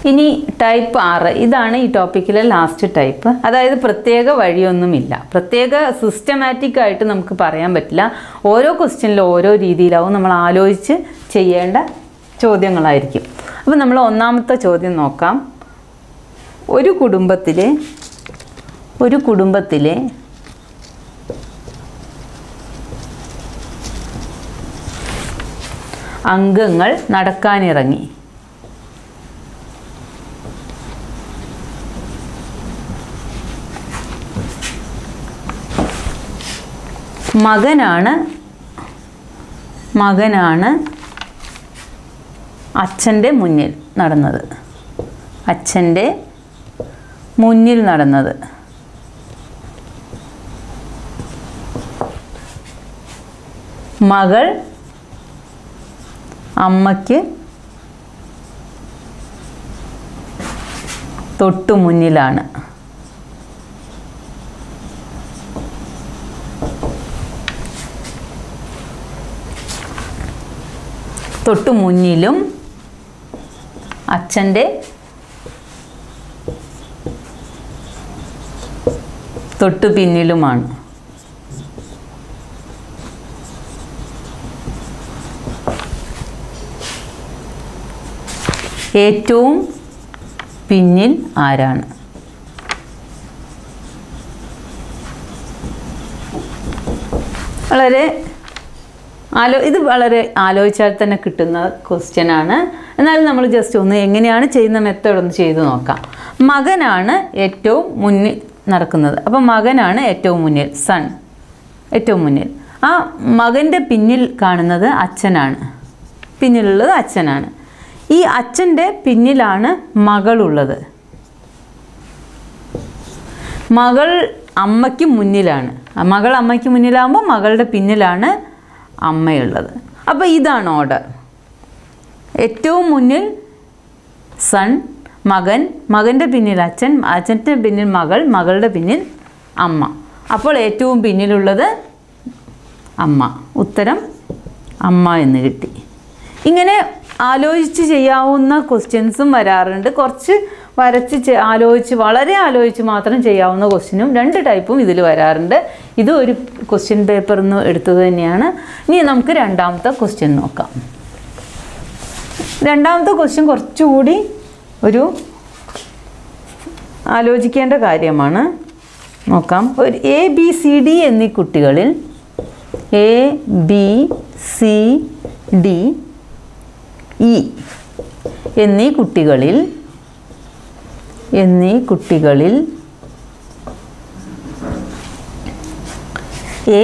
ഇനി ടൈപ്പ് ആറ് ഇതാണ് ഈ ടോപ്പിക്കിലെ ലാസ്റ്റ് ടൈപ്പ് അതായത് പ്രത്യേക വഴിയൊന്നുമില്ല പ്രത്യേക സിസ്റ്റമാറ്റിക് ആയിട്ട് നമുക്ക് പറയാൻ പറ്റില്ല ഓരോ ക്വസ്റ്റ്യനിലും ഓരോ രീതിയിലാവും നമ്മൾ ആലോചിച്ച് ചെയ്യേണ്ട ചോദ്യങ്ങളായിരിക്കും അപ്പോൾ നമ്മൾ ഒന്നാമത്തെ ചോദ്യം നോക്കാം ഒരു കുടുംബത്തിലെ ഒരു കുടുംബത്തിലെ അംഗങ്ങൾ നടക്കാനിറങ്ങി മകനാണ് മകനാണ് അച്ഛൻ്റെ മുന്നിൽ നടന്നത് അച്ഛൻ്റെ മുന്നിൽ നടന്നത് മകൾ അമ്മയ്ക്ക് തൊട്ടു മുന്നിലാണ് തൊട്ടു മുന്നിലും അച്ഛൻ്റെ തൊട്ടു പിന്നിലുമാണ് ഏറ്റവും പിന്നിൽ ആരാണ് വളരെ ആലോ ഇത് വളരെ ആലോചിച്ചാൽ തന്നെ കിട്ടുന്ന ക്വസ്റ്റ്യൻ ആണ് എന്നാലും നമ്മൾ ജസ്റ്റ് ഒന്ന് എങ്ങനെയാണ് ചെയ്യുന്ന മെത്തേഡ് ഒന്ന് ചെയ്ത് നോക്കാം മകനാണ് ഏറ്റവും മുന്നിൽ നടക്കുന്നത് അപ്പം മകനാണ് ഏറ്റവും മുന്നിൽ സൺ ഏറ്റവും മുന്നിൽ ആ മകൻ്റെ പിന്നിൽ കാണുന്നത് അച്ഛനാണ് പിന്നിലുള്ളത് അച്ഛനാണ് ഈ അച്ഛൻ്റെ പിന്നിലാണ് മകളുള്ളത് മകൾ അമ്മയ്ക്ക് മുന്നിലാണ് മകൾ അമ്മയ്ക്ക് മുന്നിലാകുമ്പോൾ മകളുടെ പിന്നിലാണ് അമ്മയുള്ളത് അപ്പോൾ ഇതാണ് ഓർഡർ ഏറ്റവും മുന്നിൽ സൺ മകൻ മകൻ്റെ പിന്നിൽ അച്ഛൻ അച്ഛൻ്റെ പിന്നിൽ മകൾ മകളുടെ പിന്നിൽ അമ്മ അപ്പോൾ ഏറ്റവും പിന്നിലുള്ളത് അമ്മ ഉത്തരം അമ്മ എന്ന് കിട്ടി ഇങ്ങനെ ആലോചിച്ച് ചെയ്യാവുന്ന ക്വസ്റ്റ്യൻസും വരാറുണ്ട് കുറച്ച് വരച്ച് ചെ- ആലോചിച്ച് വളരെ ആലോചിച്ച് മാത്രം ചെയ്യാവുന്ന ക്വസ്റ്റ്യനും രണ്ട് ടൈപ്പും ഇതിൽ വരാറുണ്ട് ഇത് ഒരു ക്വസ്റ്റ്യൻ പേപ്പറിൽ നിന്ന് എടുത്തത് തന്നെയാണ് ഇനി നമുക്ക് രണ്ടാമത്തെ ക്വസ്റ്റ്യൻ നോക്കാം രണ്ടാമത്തെ ക്വസ്റ്റ്യൻ കുറച്ചുകൂടി ഒരു ആലോചിക്കേണ്ട കാര്യമാണ് നോക്കാം ഒരു എ ബി സി ഡി എന്നീ കുട്ടികളിൽ A B C D E എന്നീ കുട്ടികളിൽ എന്നീ കുട്ടികളിൽ എ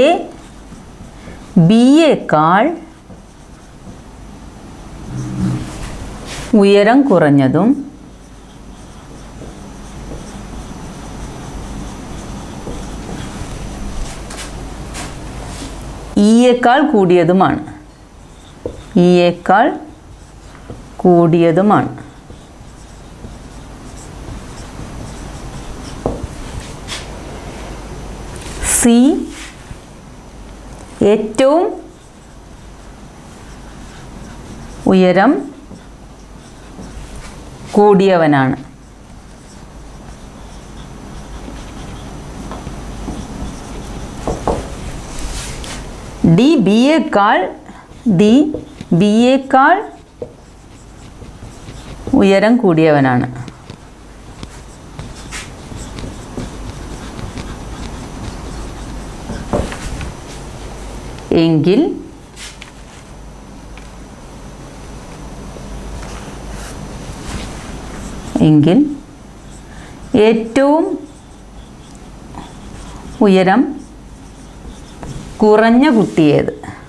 ബിയേക്കാൾ ഉയരം കുറഞ്ഞതും ഇയേക്കാൾ കൂടിയതുമാണ് ഇയേക്കാൾ കൂടിയതുമാണ് സി ഏറ്റവും ഉയരം കൂടിയവനാണ് ഡി ബിയേക്കാൾ ഡി ബിയേക്കാൾ ഉയരം കൂടിയവനാണ് എങ്കിൽ എങ്കിൽ ഏറ്റവും ഉയരം കുറഞ്ഞ കുട്ടിയേത്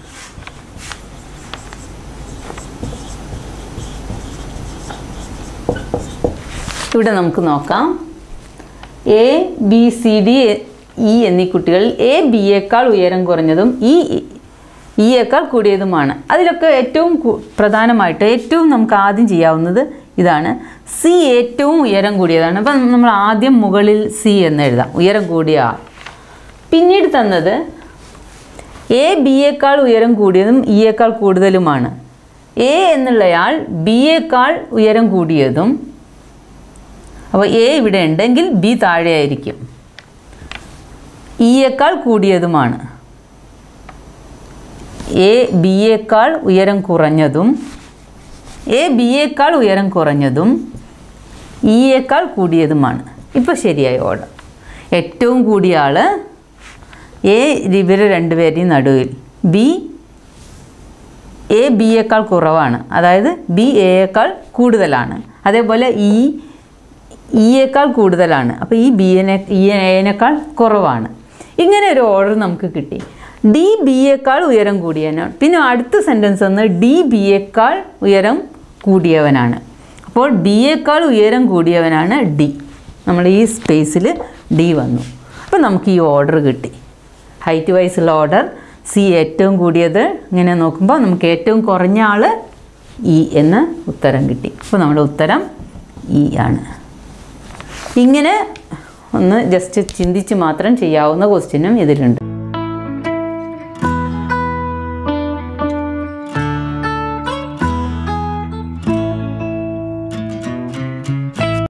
ഇവിടെ നമുക്ക് നോക്കാം A B C D E എന്നീ കുട്ടികളിൽ എ ബിയേക്കാൾ ഉയരം കുറഞ്ഞതും ഇ ഇയേക്കാൾ കൂടിയതുമാണ് അതിലൊക്കെ ഏറ്റവും കു- പ്രധാനമായിട്ട് ഏറ്റവും നമുക്ക് ആദ്യം ചെയ്യാവുന്നത് ഇതാണ് സി ഏറ്റവും ഉയരം കൂടിയതാണ് അപ്പം നമ്മൾ ആദ്യം മുകളിൽ സി എന്ന് എഴുതാം ഉയരം കൂടിയ ആൾ പിന്നീട് തന്നത് എ ബിയേക്കാൾ ഉയരം കൂടിയതും ഇയേക്കാൾ കൂടുതലുമാണ് എ എന്നുള്ളയാൾ ബിയേക്കാൾ ഉയരം കൂടിയതും അപ്പോൾ എ ഇവിടെ ഉണ്ടെങ്കിൽ ബി താഴെയായിരിക്കും ഇയേക്കാൾ കൂടിയതുമാണ് എ ബിയേക്കാൾ ഉയരം കുറഞ്ഞതും എ ബിയേക്കാൾ ഉയരം കുറഞ്ഞതും ഇയേക്കാൾ കൂടിയതുമാണ് ഇപ്പോൾ ശരിയായി ഓർഡർ ഏറ്റവും കൂടിയ ആൾ എ ഇവർ രണ്ടുപേരുടെയും നടുവിൽ ബി എ ബിയേക്കാൾ കുറവാണ് അതായത് ബി എയേക്കാൾ കൂടുതലാണ് അതേപോലെ ഇ ഇയേക്കാൾ കൂടുതലാണ് അപ്പോൾ ഈ ബി എനെ ഇ എനേക്കാൾ കുറവാണ് ഇങ്ങനെ ഒരു ഓർഡർ നമുക്ക് കിട്ടി ഡി ബിയേക്കാൾ ഉയരം കൂടിയവനാണ് പിന്നെ അടുത്ത സെൻറ്റൻസ് ഒന്ന് ഡി ബിയേക്കാൾ ഉയരം കൂടിയവനാണ് അപ്പോൾ ബിയേക്കാൾ ഉയരം കൂടിയവനാണ് ഡി നമ്മൾ ഈ സ്പേസിൽ ഡി വന്നു അപ്പോൾ നമുക്ക് ഈ ഓർഡർ കിട്ടി ഹൈറ്റ് വൈസുള്ള ഓർഡർ സി ഏറ്റവും കൂടിയത് ഇങ്ങനെ നോക്കുമ്പോൾ നമുക്ക് ഏറ്റവും കുറഞ്ഞ ആൾ ഇ എന്ന് ഉത്തരം കിട്ടി അപ്പോൾ നമ്മുടെ ഉത്തരം ഇ ആണ് ഇങ്ങനെ ഒന്ന് ജസ്റ്റ് ചിന്തിച്ച് മാത്രം ചെയ്യാവുന്ന ക്വസ്റ്റ്യനും ഇതിലുണ്ട്